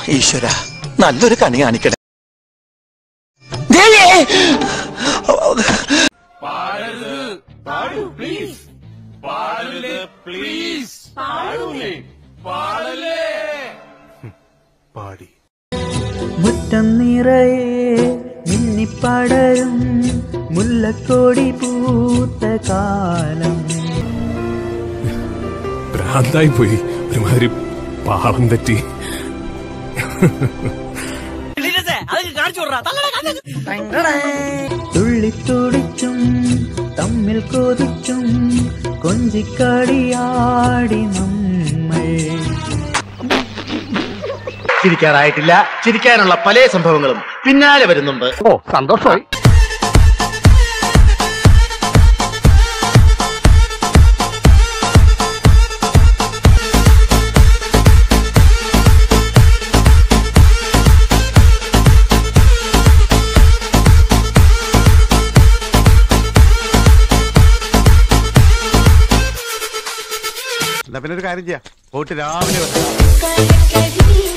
ഈശ്വര നല്ലൊരു കണി കാണിക്കണേ ദേവിയേ! മുറ്റം നിറയെ മിന്നിപ്പടരും മുല്ലക്കോടി പൂത്ത കാലം ഭ്രാന്തായി പോയി ഒരുമാതിരി പാളം തെറ്റി തുള്ളിത്തുടിച്ചും തമ്മിൽ കൊതിച്ചും കൊഞ്ചിക്കടിയാടി നമ്മൾ ചിരിക്കാറായിട്ടില്ല ചിരിക്കാനുള്ള പല സംഭവങ്ങളും പിന്നാലെ വരുന്നുണ്ട് ഓ സന്തോഷമായി എന്നാ പിന്നെ ഒരു കാര്യം ചെയ്യാം പോയിട്ട് രാവിലെ വരാം. കരക്കടി